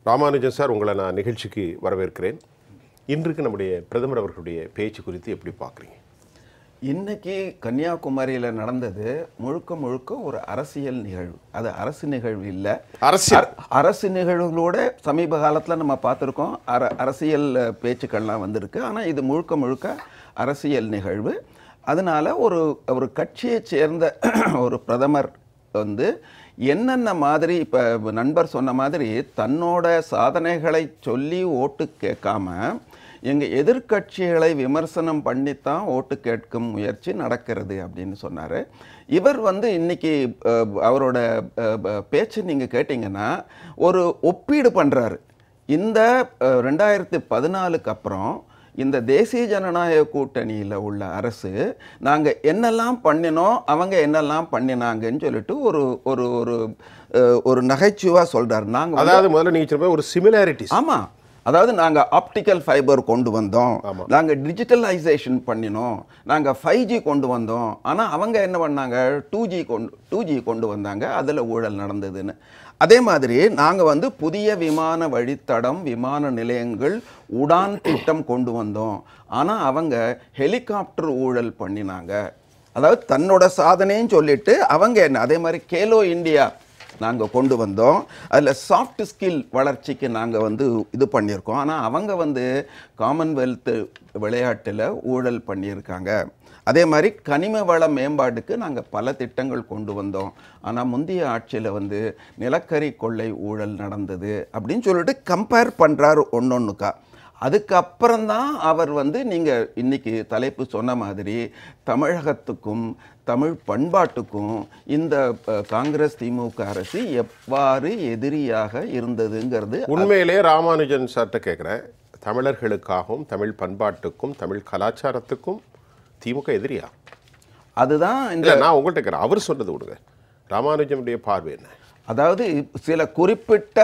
Ramanujan sir உங்களை நான் நிகழ்ச்சிக்கு வரவேற்கிறேன் இன்றைக்கு நம்முடைய பிரதமர் அவர்களுடைய பேச்சு குறித்து எப்படி பார்க்குறீங்க இன்னைக்கு கன்னியாகுமரியில் நடந்தது முழுக்க முழுக்க ஒரு அரசியல் நிகழ்வு அது அரசு நிகழ்வு இல்லை அரசியல் அரசு நிகழ்வுகளோட சமீப காலத்தில் நம்ம பார்த்துருக்கோம் அர அரசியல் அஹ், பேச்சுக்கள்லாம் வந்திருக்கு ஆனால் இது முழுக்க முழுக்க அரசியல் நிகழ்வு அதனால ஒரு ஒரு கட்சியைச் சேர்ந்த ஒரு பிரதமர் வந்து என்னென்ன மாதிரி இப்போ நண்பர் சொன்ன மாதிரி தன்னோட சாதனைகளை சொல்லி ஓட்டு கேட்காம எங்கள் எதிர்க்கட்சிகளை விமர்சனம் பண்ணித்தான் ஓட்டு கேட்கும் முயற்சி நடக்கிறது அப்படின்னு சொன்னார் இவர் வந்து இன்னைக்கு அஹ், அவரோட அஹ், அஹ், பேச்சு நீங்கள் கேட்டிங்கன்னா ஒரு ஒப்பீடு பண்ணுறாரு இந்த அஹ், ரெண்டாயிரத்தி பதினாலுக்கு அப்புறம் இந்த தேசிய ஜனநாயக கூட்டணியில் உள்ள அரசு நாங்கள் என்னெல்லாம் பண்ணினோம் அவங்க என்னெல்லாம் பண்ணினாங்கன்னு சொல்லிட்டு ஒரு ஒரு ஒரு அஹ், ஒரு நகைச்சுவாக சொல்கிறார் நாங்கள் அதாவது முதல்ல நீங்க சொன்ன ஒரு சிமிலாரிட்டிஸ் ஆமா அதாவது நாங்க ஆப்டிக்கல் ஃபைபர் கொண்டு வந்தோம் ஆமா. நாங்க டிஜிட்டலைசேஷன் பண்ணினோம் நாங்க ஃபைவ் ஜி கொண்டு வந்தோம் ஆனா அவங்க என்ன பண்ணாங்க டூ ஜி கொண்டு டூ ஜி கொண்டு வந்தாங்க அதுல ஊழல் நடந்ததுன்னு அதே மாதிரி நாங்க வந்து புதிய விமான வழித்தடம் விமான நிலையங்கள் உடான் திட்டம் கொண்டு வந்தோம் ஆனா அவங்க ஹெலிகாப்டர் ஊழல் பண்ணினாங்க அதாவது தன்னோட சாதனையும் சொல்லிட்டு அவங்க என்ன அதே மாதிரி கேலோ இந்தியா நாங்கள் கொண்டு வந்தோம் அதில் சாஃப்ட் ஸ்கில் வளர்ச்சிக்கு நாங்கள் வந்து இது பண்ணியிருக்கோம் ஆனால் அவங்க வந்து காமன்வெல்த் விளையாட்டில் ஊழல் பண்ணியிருக்காங்க அதே மாதிரி கனிம வள மேம்பாட்டுக்கு நாங்கள் பல திட்டங்கள் கொண்டு வந்தோம் ஆனால் முந்தைய ஆட்சியில் வந்து நிலக்கரி கொள்ளை ஊழல் நடந்தது அப்படின்னு சொல்லிட்டு கம்பேர் பண்ணுறாரு ஒன்னொன்றுக்கா அதுக்கப்புறம்தான் அவர் வந்து நீங்கள் இன்னைக்கு தலைப்பு சொன்ன மாதிரி தமிழகத்துக்கும் தமிழ் பண்பாட்டுக்கும் இந்த அஹ், காங்கிரஸ் திமுக அரசு எவ்வாறு எதிரியாக இருந்ததுங்கிறது உண்மையிலே ராமானுஜன் சார்ட்ட கேட்குறேன் தமிழர்களுக்காகவும் தமிழ் பண்பாட்டுக்கும் தமிழ் கலாச்சாரத்துக்கும் திமுக எதிரியா அதுதான் இந்த இல்லை நான் உங்கள்கிட்ட கேட்குறேன் அவர் சொன்னது விடுங்க ராமானுஜனுடைய பார்வை என்ன அதாவது சில குறிப்பிட்ட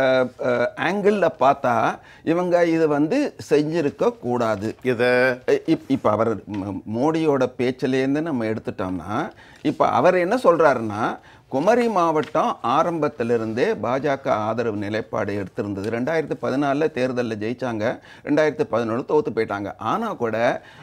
ஆங்கிளில் பார்த்தா இவங்க இது வந்து செஞ்சிருக்க கூடாது இதை இப் இப்போ அவர் ம- மோடியோட பேச்சிலேருந்து நம்ம எடுத்துட்டோம்னா இப்போ அவர் என்ன சொல்றாருன்னா குமரி மாவட்டம் ஆரம்பத்திலிருந்தே பாஜக ஆதரவு நிலைப்பாடு எடுத்திருந்தது ரெண்டாயிரத்தி பதினாலில் தேர்தலில் ஜெயிச்சாங்க ரெண்டாயிரத்தி பதினொன்று தோத்து போயிட்டாங்க ஆனால் கூட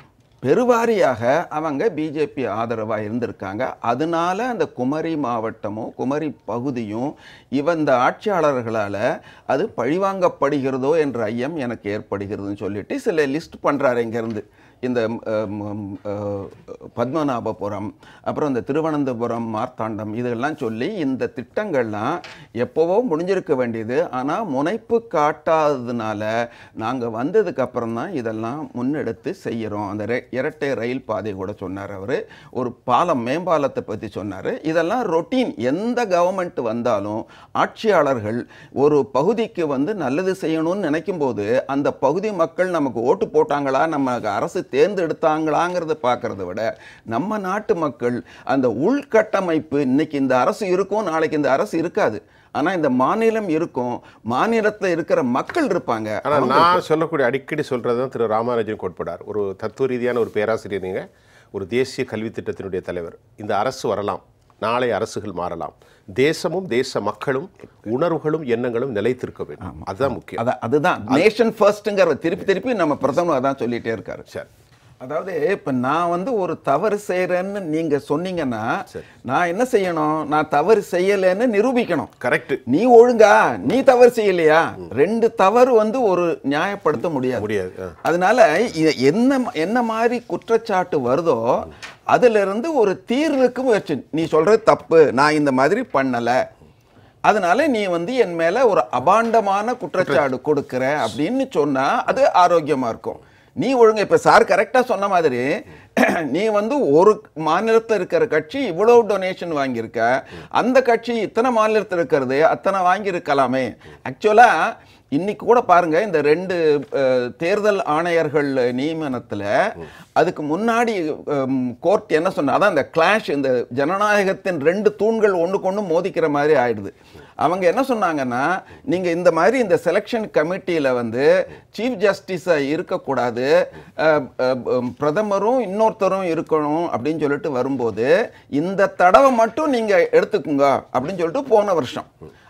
பெருவாரியாக அவங்க பிஜேபி ஆதரவாக இருந்திருக்காங்க அதனால அந்த குமரி மாவட்டமும் குமரி பகுதியும் இவன் இந்த ஆட்சியாளர்களால் அது பழிவாங்கப்படுகிறதோ என்ற ஐயம் எனக்கு ஏற்படுகிறதுன்னு சொல்லிட்டு சில லிஸ்ட் பண்ணுறாரு இங்கேருந்து இந்த அஹ், ம், அஹ், பத்மநாபபுரம் அப்புறம் இந்த திருவனந்தபுரம் மார்த்தாண்டம் இதெல்லாம் சொல்லி இந்த திட்டங்கள்லாம் எப்போவோ முடிஞ்சிருக்க வேண்டியது ஆனால் முனைப்பு காட்டாததுனால நாங்கள் வந்ததுக்கு அப்புறம் தான் இதெல்லாம் முன்னெடுத்து செய்கிறோம் அந்த ரெ- இரட்டை ரயில் பாதை கூட சொன்னார் அவர் ஒரு பாலம் மேம்பாலத்தை பற்றி சொன்னார் இதெல்லாம் ரொட்டீன் எந்த கவர்மெண்ட் வந்தாலும் ஆட்சியாளர்கள் ஒரு பகுதிக்கு வந்து நல்லது செய்யணும்னு நினைக்கும் போது அந்த பகுதி மக்கள் நமக்கு ஓட்டு போட்டாங்களா நம்ம அரசு தேர்ந்தெடுத்தாங்களாங்கிறத பார்க்கறத விட நம்ம நாட்டு மக்கள் அந்த உள்கட்டமைப்பு இன்னைக்கு இந்த அரசு இருக்கும் நாளைக்கு இந்த அரசு இருக்காது ஆனா இந்த மாநிலம் இருக்கும் மாநிலத்தில் இருக்கிற மக்கள் இருப்பாங்க ஆனால் நான் சொல்லக்கூடிய அடிக்கடி சொல்கிறது தான் திரு ராமானுஜன் கோட்படார் ஒரு தத்துவ ரீதியான ஒரு பேராசிரியர் நீங்க ஒரு தேசிய கல்வி திட்டத்தினுடைய தலைவர் இந்த அரசு வரலாம் நாளை அரசுகள் மாறலாம் தேசமும் தேச மக்களும் உணர்வுகளும் எண்ணங்களும் நிலைத்திருக்க வேண்டும் அதுதான் முக்கியம் அதான் அதுதான் நேஷன் ஃபர்ஸ்ட்டுங்கிற திருப்பி திருப்பி நம்ம பிரதமர் அதான் சொல்லிட்டே இருக்காரு சரி அதாவது இப்ப நான் வந்து ஒரு தவறு செய்யறேன்னு நீங்க சொன்னீங்கன்னா நான் என்ன செய்யணும் நான் தவறு செய்யலைன்னு நிரூபிக்கணும் கரெக்ட் நீ ஒழுங்கா நீ தவறு செய்யலையா ரெண்டு தவறு வந்து ஒரு நியாயப்படுத்த முடியாது முடியாது ஆ. அதனால இ- என்ன என்ன மாதிரி குற்றச்சாட்டு வருதோ அதுல இருந்து ஒரு தீர்வுக்கு முயற்சி நீ சொல்றது தப்பு நான் இந்த மாதிரி பண்ணல அதனால நீ வந்து என் மேல ஒரு அபாண்டமான குற்றச்சாட்டு கொடுக்கிற அப்படின்னு சொன்னா அது ஆரோக்கியமா இருக்கும் நீ ஒழுங்கா இப்ப சார் கரெக்டா சொன்ன மாதிரி நீ வந்து ஒரு மாநிலத்தில் இருக்கிற கட்சி இவ்வளவு டொனேஷன் வாங்கியிருக்க அந்த கட்சி இத்தனை மாநிலத்தில் இருக்கிறது அத்தனை வாங்கியிருக்கலாமே ஆக்சுவலா இன்னைக்கு கூட பாருங்க இந்த ரெண்டு அஹ், தேர்தல் ஆணையர்கள் நியமனத்துல அதுக்கு முன்னாடி கோர்ட் என்ன சொன்னா அதான் இந்த கிளாஷ் இந்த ஜனநாயகத்தின் ரெண்டு தூண்கள் ஒண்ணுக்கு ஒண்ணு மோதிக்கிற மாதிரி ஆயிடுது அவங்க என்ன சொன்னாங்கன்னா நீங்க இந்த மாதிரி இந்த செலெக்ஷன் கமிட்டியில வந்து சீஃப் ஜஸ்டிஸா இருக்கக்கூடாது அஹ், அஹ், அஹ், பிரதமரும் இன்னொருத்தரும் இருக்கணும் அப்படின்னு சொல்லிட்டு வரும்போது இந்த தடவை மட்டும் நீங்க எடுத்துக்குங்க அப்படின்னு சொல்லிட்டு போன வருஷம்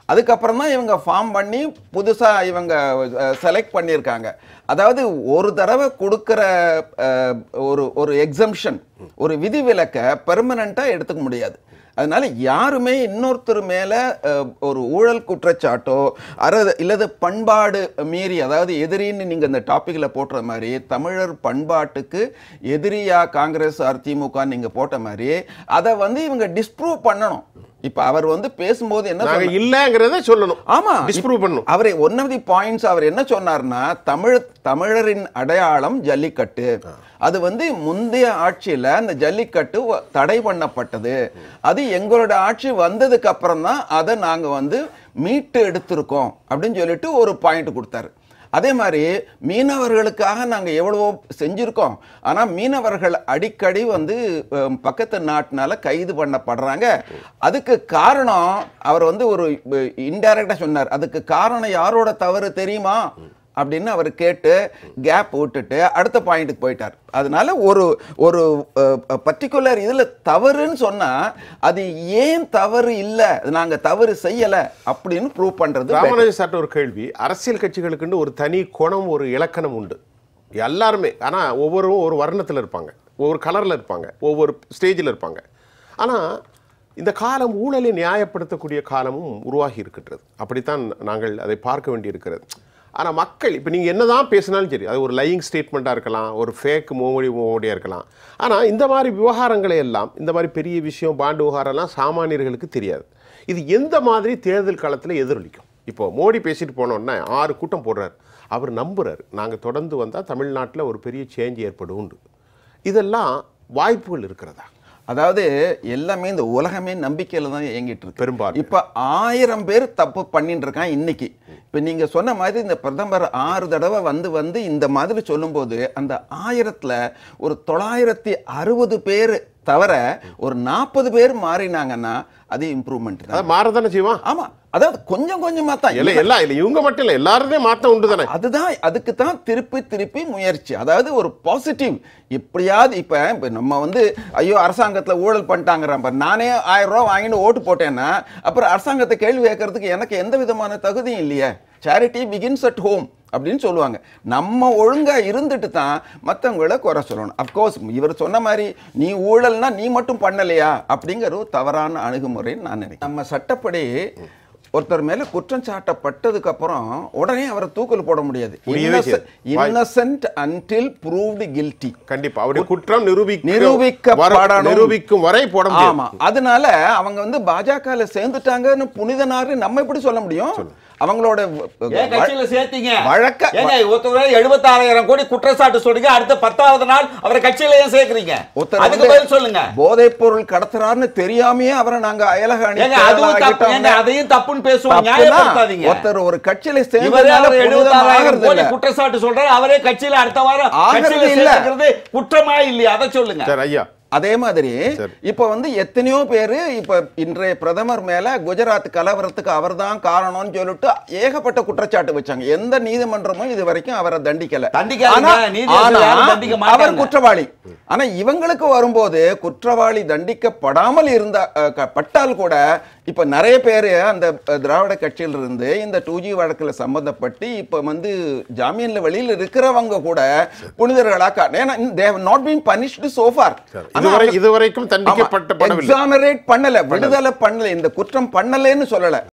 அதுக்கப்புறம் தான் இவங்க ஃபார்ம் பண்ணி புதுசா இவங்க செலக்ட் பண்ணியிருக்காங்க அதாவது ஒரு தடவை கொடுக்குற அஹ், ஒரு ஒரு எக்ஸம்ஷன் ஒரு விதிவிலக்கை பெர்மனண்ட்டாக எடுத்துக்க முடியாது அதனால யாருமே இன்னொருத்தர் மேல அஹ், ஒரு ஊழல் குற்றச்சாட்டோ அறது இல்லது பண்பாடு மீறி அதாவது எதிரின்னு நீங்க இந்த டாபிக்ல போட்டுற மாதிரி தமிழர் பண்பாட்டுக்கு எதிரியா காங்கிரஸ் ஆர் திமுக நீங்க போட்ட மாதிரி அதை வந்து இவங்க டிஸ்ப்ரூவ் பண்ணணும் இப்ப அவர் வந்து பேசும்போது என்ன நாங்க சொன்னார்? இல்லங்கிறத சொல்லணும் ஆமா டிஸ்ப்ரூவ் பண்ணணும் அவரை ஒன் ஆஃப் தி பாயிண்ட்ஸ் அவர் என்ன சொன்னார்னா தமிழ் தமிழரின் அடையாளம் ஜல்லிக்கட்டு அது வந்து முந்தைய ஆட்சியில அந்த ஜல்லிக்கட்டு வ- தடை பண்ணப்பட்டது அது எங்களோட ஆட்சி வந்ததுக்கு அப்புறம் தான் அதை நாங்க வந்து மீட்டு எடுத்திருக்கோம் அப்படின்னு சொல்லிட்டு ஒரு பாயிண்ட் கொடுத்தாரு அதே மாதிரி மீனவர்களுக்காக நாங்கள் எவ்வளவோ செஞ்சுருக்கோம் ஆனால் மீனவர்கள் அடிக்கடி வந்து அஹ், பக்கத்து நாட்டினால கைது பண்ணப்படுறாங்க அதுக்கு காரணம் அவர் வந்து ஒரு இன்டைரக்டாக சொன்னார் அதுக்கு காரணம் யாரோட தவறு தெரியுமா அப்படின்னு அவர் கேட்டு கேப் விட்டுட்டு அடுத்த பாயிண்ட்டுக்கு போயிட்டார் அதனால ஒரு ஒரு பர்டிகுலர் இதில் தவறுன்னு சொன்னால் அது ஏன் தவறு இல்லை நாங்கள் தவறு செய்யலை அப்படின்னு ப்ரூவ் பண்ணுறது ராமராஜ சார்ட்ட ஒரு கேள்வி அரசியல் கட்சிகளுக்குன்னு ஒரு தனி குணம் ஒரு இலக்கணம் உண்டு எல்லாருமே ஆனா ஒவ்வொருவரும் ஒரு வர்ணத்துல இருப்பாங்க ஒவ்வொரு கலர்ல இருப்பாங்க ஒவ்வொரு ஸ்டேஜில் இருப்பாங்க ஆனா இந்த காலம் ஊழலை நியாயப்படுத்தக்கூடிய காலமும் உருவாகி இருக்கின்றது அப்படித்தான் நாங்கள் அதை பார்க்க வேண்டியிருக்கிறது ஆனா மக்கள் இப்போ நீங்க என்னதான் பேசினாலும் சரி அது ஒரு லையிங் ஸ்டேட்மெண்ட்டாக இருக்கலாம் ஒரு ஃபேக் மோமொழி மோமொழியாக இருக்கலாம் ஆனா இந்த மாதிரி விவகாரங்களை எல்லாம் இந்த மாதிரி பெரிய விஷயம் பாண்டு விவகாரம்லாம் சாமானியர்களுக்கு தெரியாது இது எந்த மாதிரி தேர்தல் காலத்தில் எதிரொலிக்கும் இப்போ மோடி பேசிட்டு போனோன்னா ஆறு கூட்டம் போடுறாரு அவர் நம்புறாரு நாங்கள் தொடர்ந்து வந்தால் தமிழ்நாட்டில் ஒரு பெரிய சேஞ்ச் ஏற்படும் உண்டு இதெல்லாம் வாய்ப்புகள் இருக்கிறதா அதாவது எல்லாமே இந்த உலகமே நம்பிக்கையில தான் இயங்கிட்டு இருக்கு பெரும்பாலும் இப்ப ஆயிரம் பேர் தப்பு பண்ணிட்டு இருக்கான் இன்னைக்கு இப்ப நீங்க சொன்ன மாதிரி இந்த பிரதமர் ஆறு தடவை வந்து வந்து இந்த மாதிரி சொல்லும்போது அந்த ஆயிரத்துல ஒரு தொள்ளாயிரத்தி அறுபது பேர் தவிர ஒரு நாற்பது பேர் மாறினாங்கன்னா அது இம்ப்ரூவ்மெண்ட் தான் அதை மாறதானே செய்வான் ஆமா அதாவது கொஞ்சம் கொஞ்சமா தான் இல்லை எல்லாம் இல்லை இவங்க மட்டும் இல்லை எல்லாருமே மாற்றம் உண்டு தானே அதுதான் அதுக்கு தான் திருப்பி திருப்பி முயற்சி அதாவது ஒரு பாசிட்டிவ் எப்படியாவது இப்ப இப்ப நம்ம வந்து ஐயோ அரசாங்கத்துல ஊழல் பண்ணிட்டாங்கிறான் பாரு. நானே ஆயிரம் ரூபாய் வாங்கிட்டு ஓட்டு போட்டேன்னா அப்புறம் அரசாங்கத்தை கேள்வி கேட்கறதுக்கு எனக்கு எந்த விதமான தகுதியும் இல்லையே சேரிட்டி பிகின்ஸ் அட் ஹோம் அப்படின்னு சொல்லுவாங்க நம்ம ஒழுங்கா இருந்துட்டு தான் மற்றவங்கள குறை சொல்லணும் அஃப்கோர்ஸ் இவர் சொன்ன மாதிரி நீ ஊழல்னா நீ மட்டும் பண்ணலையா அப்படிங்கிற ஒரு தவறான அணுகுமுறைன்னு நான் நினைக்கிறேன் நம்ம சட்டப்படி ஒருத்தர் மேல குற்றம் சாட்டப்பட்டதுக்கு அப்புறம் உடனே அவரை தூக்கல் போட முடியாது முடியவே செய்யாது. இன்னசென்ட் அன்டில் ப்ரூவ்டு கில்ட்டி கண்டிப்பா அவருடைய குற்றம் நிரூபிக்க நிரூபிக்கப்படணும். நிரூபிக்கும் வரை போட முடியும் ஆமா அதனால அவங்க வந்து பாஜகல சேர்ந்துட்டாங்கன்னு புனிதனாரு நம்ம எப்படி சொல்ல முடியும் அவங்களோட ஏன் கட்சியில சேர்த்தீங்க வழக்க ஏங்க ஒருத்தர் எழுபத்தாறாயிரம் கோடி குற்றச்சாட்டு சொல்றீங்க அடுத்த பத்தாவது நாள் அவரை கட்சியில ஏன் சேர்க்கறீங்க ஒருத்தர் அதுக்கு வந்து பதில் சொல்லுங்க போதைப் பொருள் கடத்துறாருன்னு தெரியாமையே அவரை நாங்க அயலக அணி ஏங்க அதுவும் தப்பு ஏங்க அதையும் தப்புன்னு பேசுவாங்க நியாயப்படுத்தாதீங்க ஒருத்தர் ஒரு கட்சியில இவரே சேர்ந்ததால அவர் புனிதம் எழுபத்தாறாயிரம் ஆகிறது கோடி இல்ல. குற்றச்சாட்டு சொல்றாரு அவரே கட்சியில அடுத்த வாரம் ஆகிறது கட்சியில இல்ல. சேர்த்துக்கிறது குற்றமா இல்லையா அதை சொல்லுங்க சரி ஐயா அதே மாதிரி சரி. இப்ப வந்து எத்தனையோ பேரு இப்ப இன்றைய பிரதமர் மேல குஜராத் கலவரத்துக்கு அவர்தான் காரணம்னு சொல்லிட்டு ஏகப்பட்ட குற்றச்சாட்டு வச்சாங்க எந்த நீதிமன்றமும் இது வரைக்கும் அவரை தண்டிக்கல தண்டிக்காதீங்க. ஆனா- நீதியரசர் ஆனா யாரும் தண்டிக்க மாட்டாங்க. அவர் குற்றவாளி ஆனா இவங்களுக்கு வரும்போது குற்றவாளி தண்டிக்கப்படாமல் இருந்த அஹ், க- பட்டால் கூட இப்ப நிறைய பேர் அந்த அஹ், திராவிட கட்சியில இருந்து இந்த டூ ஜி வழக்குல சம்பந்தப்பட்டு இப்ப வந்து ஜாமீன்ல வெளியில இருக்கிறவங்க கூட புனிதர்களா கா- ஏன்னா they've not been punished so far இதுவரை இதுவரைக்கும் தண்டிக்கப்பட்டப்படவில்லை எக்ஸானரேட் பண்ணல விடுதலை பண்ணல இந்த குற்றம் பண்ணலன்னு சொல்லல